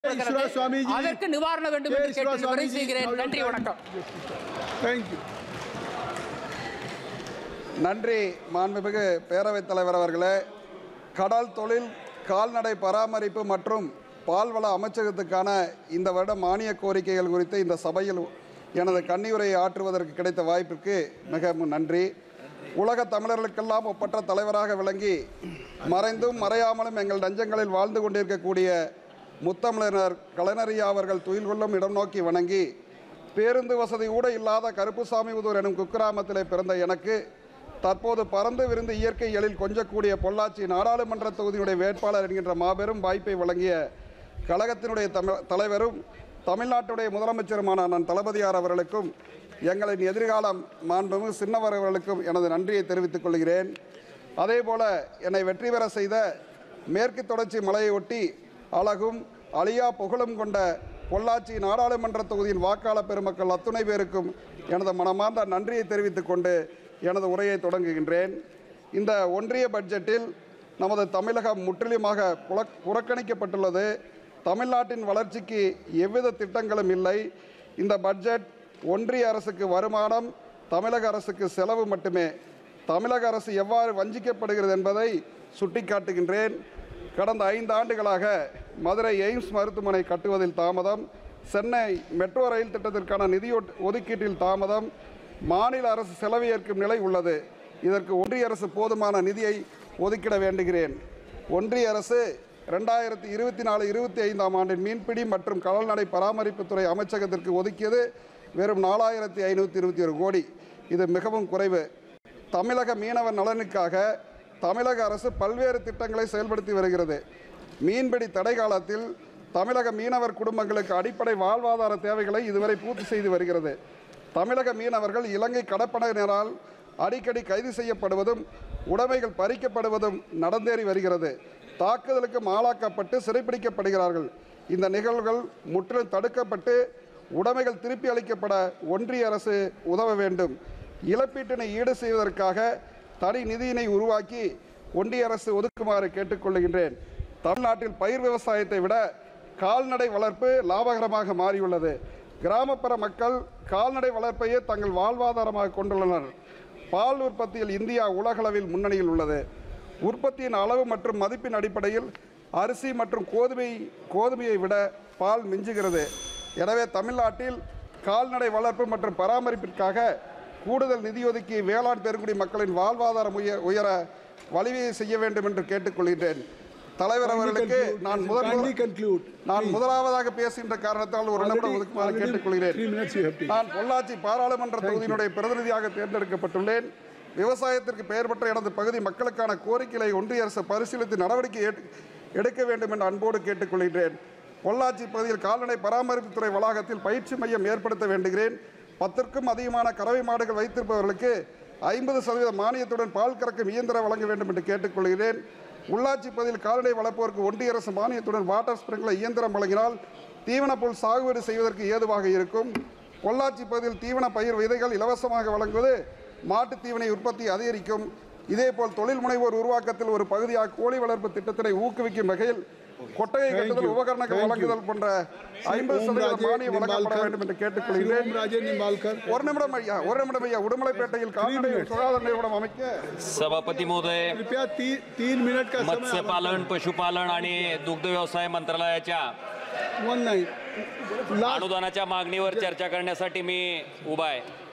ஈஸ்வரா சுவாமிஜி. அதற்கு நிவாரணம் வேண்டும் என்று ஈஸ்வரா கேட்டு நிறைவு சுவாமிஜி. செய்கிறேன் நன்றி வணக்கம் தேங்க்யூ நன்றி மாண்புமிகு பேரவைத் தலைவர் அவர்களே கடல் தொழில் கால்நடை பராமரிப்பு மற்றும் பால்வள அமைச்சகத்துக்கான இந்த வருட மானிய கோரிக்கைகள் குறித்து இந்த சபையில் எனது கன்னியுரையை ஆற்றுவதற்கு கிடைத்த வாய்ப்பிற்கு மிக நன்றி உலக தமிழர்களுக்கெல்லாம் ஒப்பற்ற தலைவராக விளங்கி மறைந்தும் மறையாமலும் எங்கள் நெஞ்சங்களில் வாழ்ந்து கொண்டிருக்கக்கூடிய முத்தமிழர் கலைஞரியா அவர்கள் துயில் கொள்ளும் இடம் நோக்கி வணங்கி பேருந்து வசதி கூட இல்லாத கருப்புசாமி உதூர் எனும் குக்கிராமத்திலே பிறந்த எனக்கு தற்போது பறந்து விருந்து இயற்கை எழில் கொஞ்சக்கூடிய பொள்ளாச்சி நாடாளுமன்ற தொகுதியுடைய வேட்பாளர் என்கின்ற மாபெரும் வாய்ப்பை வழங்கிய கழகத்தினுடைய தமிழ் தலைவரும் தமிழ்நாட்டுடைய முதலமைச்சருமான நான் தளபதியார் அவர்களுக்கும் எங்களின் எதிர்காலம் மாண்புமிகு சின்னவர் அவர்களுக்கும் எனது நன்றியை தெரிவித்துக் கொள்கிறேன் அதேபோல என்னை வெற்றி பெற செய்த மேற்கு தொடர்ச்சி மலையை ஒட்டி அழகும் அழியா புகழும் கொண்ட பொள்ளாச்சி நாடாளுமன்ற தொகுதியின் வாக்காளர் பெருமக்கள் அத்துணை பேருக்கும் எனது மனமார்ந்த நன்றியை தெரிவித்துக் கொண்டு எனது உரையை தொடங்குகின்றேன் இந்த ஒன்றிய பட்ஜெட்டில் நமது தமிழகம் முற்றிலுமாக புலக் புறக்கணிக்கப்பட்டுள்ளது தமிழ்நாட்டின் வளர்ச்சிக்கு எவ்வித திட்டங்களும் இல்லை இந்த பட்ஜெட் ஒன்றிய அரசுக்கு வருமானம் தமிழக அரசுக்கு செலவு மட்டுமே தமிழக அரசு எவ்வாறு வஞ்சிக்கப்படுகிறது என்பதை சுட்டிக்காட்டுகின்றேன் கடந்த ஐந்து ஆண்டுகளாக மதுரை எய்ம்ஸ் மருத்துவமனை கட்டுவதில் தாமதம் சென்னை மெட்ரோ ரயில் திட்டத்திற்கான நிதி ஒட்- ஒதுக்கீட்டில் தாமதம் மாநில அரசு செலவு ஏற்கும் நிலை உள்ளது இதற்கு ஒன்றிய அரசு போதுமான நிதியை ஒதுக்கிட வேண்டுகிறேன் ஒன்றிய அரசு ரெண்டாயிரத்தி இருபத்தி நாலு இருபத்தி ஐந்தாம் ஆண்டின் மீன்பிடி மற்றும் கால்நடை பராமரிப்புத்துறை அமைச்சகத்திற்கு ஒதுக்கியது வெறும் நாலாயிரத்தி ஐநூற்றி இருபத்தி ஒரு கோடி இது மிகவும் குறைவு தமிழக மீனவர் நலனுக்காக தமிழக அரசு பல்வேறு திட்டங்களை செயல்படுத்தி வருகிறது மீன்பிடி தடை காலத்தில் தமிழக மீனவர் குடும்பங்களுக்கு அடிப்படை வாழ்வாதார தேவைகளை இதுவரை பூர்த்தி செய்து வருகிறது தமிழக மீனவர்கள் இலங்கை கடற்படையினரால் அடிக்கடி கைது செய்யப்படுவதும் உடைமைகள் பறிக்கப்படுவதும் நடந்தேறி வருகிறது தாக்குதலுக்கு ஆளாக்கப்பட்டு சிறைப்பிடிக்கப்படுகிறார்கள் இந்த நிகழ்வுகள் முற்றிலும் தடுக்கப்பட்டு உடைமைகள் திருப்பி அளிக்கப்பட ஒன்றிய அரசு உதவ வேண்டும் இழப்பீட்டினை ஈடு செய்வதற்காக தனி நிதியினை உருவாக்கி ஒன்றிய அரசு ஒதுக்குமாறு கேட்டுக்கொள்கின்றேன் தமிழ்நாட்டில் பயிர் விவசாயத்தை விட கால்நடை வளர்ப்பு லாபகரமாக மாறியுள்ளது கிராமப்புற மக்கள் கால்நடை வளர்ப்பையே தங்கள் வாழ்வாதாரமாக கொண்டுள்ளனர் பால் உற்பத்தியில் இந்தியா உலகளவில் முன்னணியில் உள்ளது உற்பத்தியின் அளவு மற்றும் மதிப்பின் அடிப்படையில் அரிசி மற்றும் கோதுமை கோதுமையை விட பால் மிஞ்சுகிறது எனவே தமிழ்நாட்டில் கால்நடை வளர்ப்பு மற்றும் பராமரிப்பிற்காக கூடுதல் நிதி ஒதுக்கி வேளாண் பெருங்குடி மக்களின் வாழ்வாதாரம் உய உயர வழிவகை செய்ய வேண்டும் என்று கேட்டுக்கொள்கின்றேன் தலைவர் அவர்களுக்கு நான் முதல் Kindly conclude. நான் முதலாவதாக பேசுகின்ற காரணத்தால் ஒரு நிமிடம் ஒதுக்குமாறு Already கேட்டுக்கொள்கிறேன் three minutes you have taken. நான் பொள்ளாச்சி பாராளுமன்ற தொகுதியினுடைய பிரதிநிதியாக தேர்ந்தெடுக்கப்பட்டுள்ளேன் விவசாயத்திற்கு பெயர் பெற்ற எனது பகுதி மக்களுக்கான கோரிக்கைகளை ஒன்றிய அரசு பரிசீலித்து நடவடிக்கை ஏற்று- எடுக்க வேண்டும் என்று அன்போடு கேட்டுக்கொள்கிறேன் பொள்ளாச்சி பகுதியில் கால்நடை பராமரிப்புத்துறை வளாகத்தில் பயிற்சி மையம் ஏற்படுத்த வேண்டுகிறேன் பத்திற்கும் அதிகமான கறவை மாடுகள் வைத்திருப்பவர்களுக்கு ஐம்பது சதவீத மானியத்துடன் பால் கறக்கும் இயந்திரம் வழங்க வேண்டும் என்று கேட்டுக்கொள்கிறேன் உள்ளாட்சி பகுதியில் கால்நடை வளர்ப்போருக்கு ஒன்றிய அரசு மானியத்துடன் வாட்டர் ஸ்ப்ரிங்க்லர் இயந்திரம் வழங்கினால் தீவனப்புல் சாகுபடி செய்வதற்கு ஏதுவாக இருக்கும் பொள்ளாச்சி பகுதியில் தீவன பயிர் விதைகள் இலவசமாக வழங்குவது மாட்டுத் தீவனை உற்பத்தி அதிகரிக்கும் இதேபோல் தொழில் முனைவோர் உருவாக்கத்தில் ஒரு பகுதியாக கோழி வளர்ப்பு திட்டத்தினை ஊக்குவிக்கும் வகையில் கொட்டகை கட்டுதல் you. உபகரணங்கள் Thank you. வழங்குதல் போன்ற ஐம்பது Om சதவீத Raje மானியம் வழங்கப்பட Nimbalkar. வேண்டும் என்று Shri கேட்டுக்கொள்கிறேன் Om Raje Nimbalkar. ஒரு நிமிடம் ஐயா ஒரு நிமிடம் ஐயா உடுமலைப்பேட்டையில் கால்நடை minutes. சுகாதார நிறுவனம் அமைக்க सभापती महोदय कृपया ती, तीन मिनट का समय मत्स्यपालन पशुपालन आणि दुग्ध व्यवसाय मंत्रालयाच्या वन नाइन लास्ट अनुदानाच्या मागणीवर चर्चा करण्यासाठी मी उभा आहे